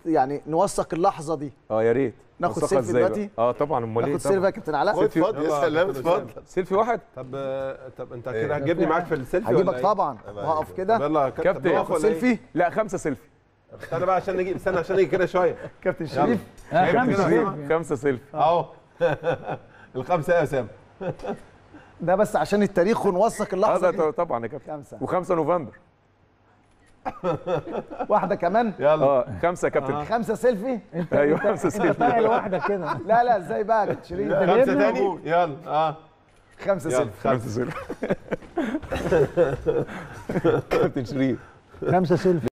يعني نوثق اللحظه دي اه يا ريت ناخد نوثقها سيلفي إزاي بقى؟ دلوقتي؟ اه طبعا امال ايه ناخد سيلفي طبعا يا كابتن علاء خد اتفضل يا يلا، سلام كابتن اتفضل سيلفي واحد طب آه، طب انت كده هتجيبني معاك في السيلفي ولا هجيبك إيه؟ طبعا أيوة. وهقف طب كده يلا يا كابتن. كابتن ياخد نقف ولا إيه؟ سيلفي لا خمسه سيلفي استنى بقى عشان نجي استنى عشان نيجي كده شويه كابتن يلا شريف آه، شايف خمسة كده يا سيلفي. أسامة؟ خمسه سيلفي اهو الخمسه يا اسامه ده بس عشان التاريخ ونوثق اه اللحظه ده دي طبعا يا كابتن خمسه و5 نوفمبر واحده كمان يلا اه خمسه يا كابتن خمسه سيلفي ايوه خمسه انت سيلفي طالع لوحدك كده لا لا ازاي بقى يا كابتن شريف خمسه تاني يلا اه خمسه يلا سيلفي خمسه خمسه سيلفي كابتن شريف خمسه سيلفي